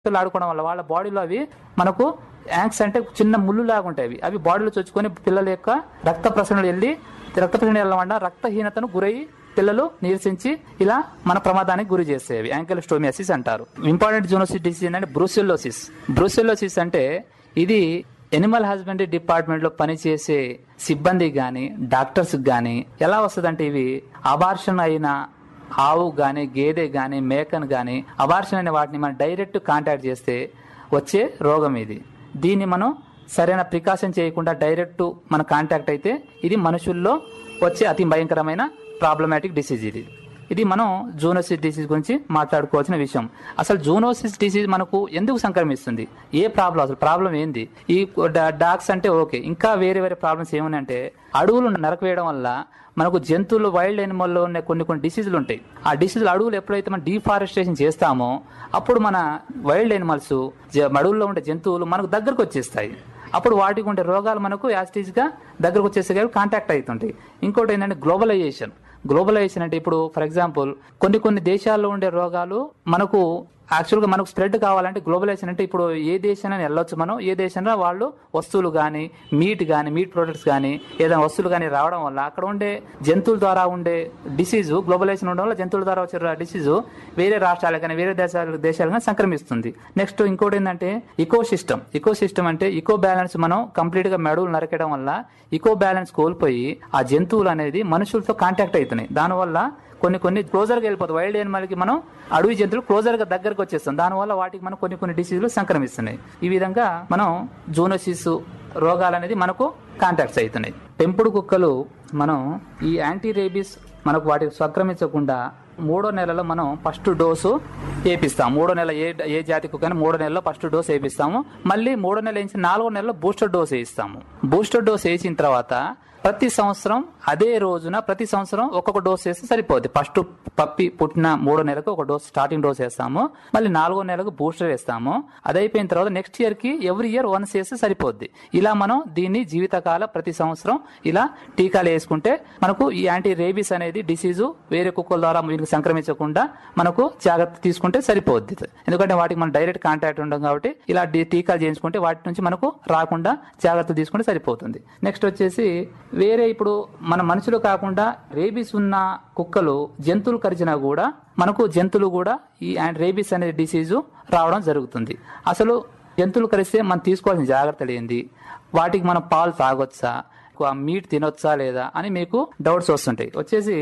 పిల్లలు ఆడుకోవడం వల్ల వాళ్ళ బాడీలో అవి మనకు యాంక్స్ అంటే చిన్న ముళ్ళు లాగా ఉంటాయి అవి అవి బాడీలో చొచ్చుకొని పిల్లల యొక్క రక్త ప్రసరణ వెళ్ళి రక్త ప్రసరణ వెళ్ళడం వల్ల రక్తహీనతను గురయ్యి పిల్లలు నీరసించి ఇలా మన ప్రమాదానికి గురి చేసేవి యాంకిల్ స్టోమియాసిస్ అంటారు ఇంపార్టెంట్ జూనోసిస్ డిసీజ్ ఏంటంటే బ్రూసెల్లోసిస్ బ్రూసెల్లోసిస్ అంటే ఇది ఎనిమల్ హస్బెండరీ డిపార్ట్మెంట్ లో పనిచేసే సిబ్బంది గాని డాక్టర్స్ గాని ఎలా వస్తుందంటే ఇవి అబార్షన్ అయిన ఆవు గాని గేదె గాని మేకను గాని అబార్షన్ అయిన వాటిని మనం డైరెక్ట్ కాంటాక్ట్ చేస్తే వచ్చే రోగం ఇది దీన్ని మనం సరైన ప్రికాషన్ చేయకుండా డైరెక్ట్ మన కాంటాక్ట్ అయితే ఇది మనుషుల్లో వచ్చే అతి భయంకరమైన ప్రాబ్లమాటిక్ డిసీజ్ ఇది ఇది మనం జూనోసిస్ డిసీజ్ గురించి మాట్లాడుకోవాల్సిన విషయం అసలు జూనోసిస్ డిసీజ్ మనకు ఎందుకు సంక్రమిస్తుంది ఏ ప్రాబ్లం అసలు ప్రాబ్లం ఏంది ఈ డా- డాగ్స్ అంటే ఓకే ఇంకా వేరే వేరే ప్రాబ్లమ్స్ ఏమున్నాయంటే అడవులు నరకవేయడం వల్ల మనకు జంతువులు వైల్డ్ యానిమల్లో ఉన్న కొన్ని కొన్ని డిసీజులు ఉంటాయి ఆ డిసీజులు అడవులు ఎప్పుడైతే మనం డీఫారెస్టేషన్ చేస్తామో అప్పుడు మన వైల్డ్ యానిమల్స్ అడవుల్లో ఉండే జంతువులు మనకు దగ్గరకు వచ్చేస్తాయి అప్పుడు వాటికి ఉండే రోగాలు మనకు యాస్టీజ్ గా దగ్గరకు వచ్చేసే కాబట్టి కాంటాక్ట్ అవుతుంటాయి ఇంకోటి ఏంటంటే గ్లోబలైజేషన్ గ్లోబలైజేషన్ అంటే ఇప్పుడు ఫర్ ఎగ్జాంపుల్ కొన్ని కొన్ని దేశాల్లో ఉండే రోగాలు మనకు యాక్చువల్గా మనకు స్ప్రెడ్ కావాలంటే గ్లోబలైజేషన్ అంటే ఇప్పుడు ఏ దేశాన్ని వెళ్ళొచ్చు మనం ఏ దేశంలో వాళ్ళు వస్తువులు కానీ మీట్ కానీ మీట్ ప్రొడక్ట్స్ కానీ ఏదైనా వస్తువులు కానీ రావడం వల్ల అక్కడ ఉండే జంతువుల ద్వారా ఉండే డిసీజు గ్లోబలైజేషన్ ఉండడం వల్ల జంతువుల ద్వారా వచ్చే డిసీజు వేరే రాష్ట్రాలకు కానీ వేరే దేశాలకు దేశాలకు కానీ సంక్రమిస్తుంది నెక్స్ట్ ఇంకోటి ఏంటంటే ఇకో సిస్టమ్ ఇకో సిస్టమ్ అంటే ఇకో బ్యాలెన్స్ మనం కంప్లీట్ గా మెడవులు నరకడం వల్ల ఇకో బ్యాలెన్స్ కోల్పోయి ఆ జంతువులు అనేది మనుషులతో కాంటాక్ట్ అవుతున్నాయి దానివల్ల కొన్ని కొన్ని క్లోజర్ గా వెళ్ళిపోతాయి వైల్డ్ యానిమల్ కి మనం అడవి జంతువులు క్లోజర్ గా దగ్గరకు వచ్చేస్తాం దానివల్ల వాటికి మనం కొన్ని కొన్ని డిసీజులు సంక్రమిస్తున్నాయి ఈ విధంగా మనం జూనోసిస్ రోగాలు అనేది మనకు కాంటాక్ట్స్ అవుతున్నాయి పెంపుడు కుక్కలు మనం ఈ యాంటీ రేబీస్ మనకు వాటికి సంక్రమించకుండా మూడో నెలలో మనం ఫస్ట్ డోసు వేపిస్తాం మూడో నెల ఏ ఏ జాతి కుక్కని మూడో నెలలో ఫస్ట్ డోస్ వేపిస్తాము మళ్ళీ మూడో నెల వేయించి నాలుగో నెలలో బూస్టర్ డోస్ వేయిస్తాము బూస్టర్ డోస్ వేసిన తర్వాత ప్రతి సంవత్సరం అదే రోజున ప్రతి సంవత్సరం ఒక్కొక్క డోస్ వేస్తే సరిపోద్ది ఫస్ట్ పప్పి పుట్టిన మూడో నెలకు ఒక డోస్ స్టార్టింగ్ డోస్ వేస్తాము మళ్ళీ నాలుగో నెలకు బూస్టర్ వేస్తాము అది అయిపోయిన తర్వాత నెక్స్ట్ ఇయర్ కి ఎవ్రీ ఇయర్ వన్స్ వేస్తే సరిపోద్ది ఇలా మనం దీన్ని జీవితకాల ప్రతి సంవత్సరం ఇలా టీకాలు వేసుకుంటే మనకు ఈ యాంటీ రేబీస్ అనేది డిసీజు వేరే కుక్కల ద్వారా మీకు సంక్రమించకుండా మనకు జాగ్రత్త తీసుకుంటే సరిపోద్ది ఎందుకంటే వాటికి మనం డైరెక్ట్ కాంటాక్ట్ ఉండడం కాబట్టి ఇలా డి- టీకాలు చేయించుకుంటే వాటి నుంచి మనకు రాకుండా జాగ్రత్త తీసుకుంటే సరిపోతుంది నెక్స్ట్ వచ్చేసి వేరే ఇప్పుడు మన మనుషులు కాకుండా రేబీస్ ఉన్న కుక్కలు జంతువులు కరిచినా కూడా మనకు జంతువులు కూడా ఈ యాంటీ రేబీస్ అనే డిసీజు రావడం జరుగుతుంది అసలు జంతువులు కరిస్తే మనం తీసుకోవాల్సిన జాగ్రత్తలు ఏంది వాటికి మనం పాలు తాగొచ్చా ఆ మీట్ తినొచ్చా లేదా అని మీకు డౌట్స్ వస్తుంటాయి వచ్చేసి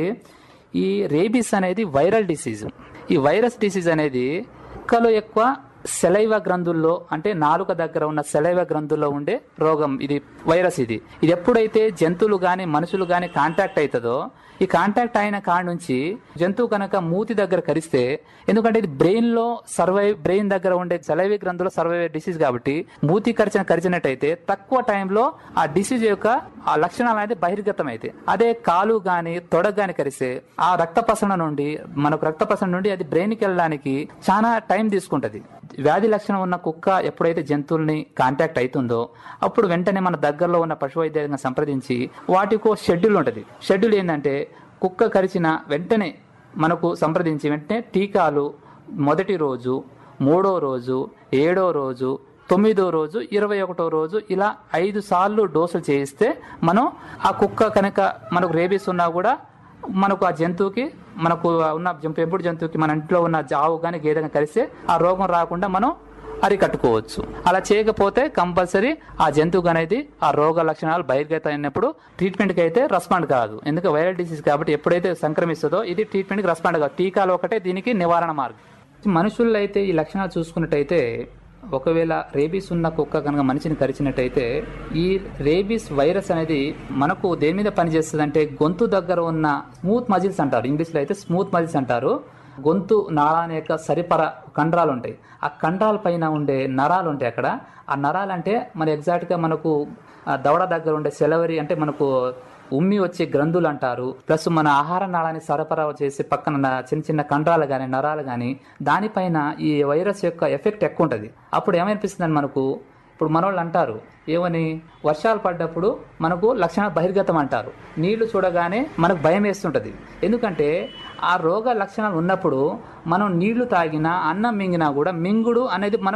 ఈ రేబీస్ అనేది వైరల్ డిసీజ్ ఈ వైరస్ డిసీజ్ అనేది కుక్కలో ఎక్కువ సెలైవ గ్రంథుల్లో అంటే నాలుక దగ్గర ఉన్న సెలైవ గ్రంథుల్లో ఉండే రోగం ఇది వైరస్ ఇది ఇది ఎప్పుడైతే జంతువులు గాని మనుషులు గాని కాంటాక్ట్ అవుతుందో ఈ కాంటాక్ట్ అయిన కాడ నుంచి జంతువు కనుక మూతి దగ్గర కరిస్తే ఎందుకంటే ఇది బ్రెయిన్ లో సర్వైవ్ బ్రెయిన్ దగ్గర ఉండే సెలైవ గ్రంథులో సర్వైవ్ డిసీజ్ కాబట్టి మూతి కరిచిన కరిచినట్టయితే తక్కువ టైంలో ఆ డిసీజ్ యొక్క ఆ లక్షణాలు అనేది బహిర్గతం అయితే అదే కాలు గాని తొడ గాని కరిస్తే ఆ రక్త ప్రసరణ నుండి మనకు రక్త ప్రసరణ నుండి అది బ్రెయిన్ కి వెళ్ళడానికి చాలా టైం తీసుకుంటది వ్యాధి లక్షణం ఉన్న కుక్క ఎప్పుడైతే జంతువుల్ని కాంటాక్ట్ అవుతుందో అప్పుడు వెంటనే మన దగ్గరలో ఉన్న పశు వైద్యాన్ని సంప్రదించి వాటికో షెడ్యూల్ ఉంటుంది షెడ్యూల్ ఏంటంటే కుక్క కరిచిన వెంటనే మనకు సంప్రదించి వెంటనే టీకాలు మొదటి రోజు మూడో రోజు ఏడో రోజు తొమ్మిదో రోజు ఇరవై ఒకటో రోజు ఇలా ఐదు సార్లు డోసులు చేయిస్తే మనం ఆ కుక్క కనుక మనకు రేబీస్ ఉన్నా కూడా మనకు ఆ జంతువుకి మనకు ఉన్న జం- పెంపుడు జంతువుకి మన ఇంట్లో ఉన్న ఆవు కానీ గేదె కానీ కలిస్తే ఆ రోగం రాకుండా మనం అరికట్టుకోవచ్చు అలా చేయకపోతే కంపల్సరీ ఆ జంతువు అనేది ఆ రోగ లక్షణాలు బహిర్గతం అయినప్పుడు ట్రీట్మెంట్ కి అయితే రెస్పాండ్ కాదు ఎందుకంటే వైరల్ డిసీజ్ కాబట్టి ఎప్పుడైతే సంక్రమిస్తుందో ఇది ట్రీట్మెంట్ కి రెస్పాండ్ కాదు టీకాలు ఒకటే దీనికి నివారణ మార్గం మనుషుల్లో అయితే ఈ లక్షణాలు చూసుకున్నట్టయితే ఒకవేళ రేబీస్ ఉన్న కుక్క కనుక మనిషిని కరిచినట్టయితే ఈ రేబీస్ వైరస్ అనేది మనకు దేని మీద పనిచేస్తుంది అంటే గొంతు దగ్గర ఉన్న స్మూత్ మజిల్స్ అంటారు ఇంగ్లీష్ లో అయితే స్మూత్ మజిల్స్ అంటారు గొంతు నాళాన్ని యొక్క సరిపర కండరాలు ఉంటాయి ఆ కండరాల పైన ఉండే నరాలు ఉంటాయి అక్కడ ఆ నరాలు అంటే మన ఎగ్జాక్ట్ గా మనకు ఆ దవడ దగ్గర ఉండే సెలవరి అంటే మనకు ఉమ్మి వచ్చే గ్రంథులు అంటారు ప్లస్ మన ఆహార నాళాన్ని సరఫరా చేసే పక్కన ఉన్న చిన్న చిన్న కండరాలు కానీ నరాలు కానీ దానిపైన ఈ వైరస్ యొక్క ఎఫెక్ట్ ఎక్కువ ఉంటుంది అప్పుడు ఏమనిపిస్తుంది మనకు ఇప్పుడు మనోళ్ళు అంటారు ఏమని వర్షాలు పడ్డప్పుడు మనకు లక్షణాలు బహిర్గతం అంటారు నీళ్లు చూడగానే మనకు భయం వేస్తుంటది ఎందుకంటే ఆ రోగ లక్షణాలు ఉన్నప్పుడు మనం నీళ్లు తాగినా అన్నం మింగినా కూడా మింగుడు అనేది మనకు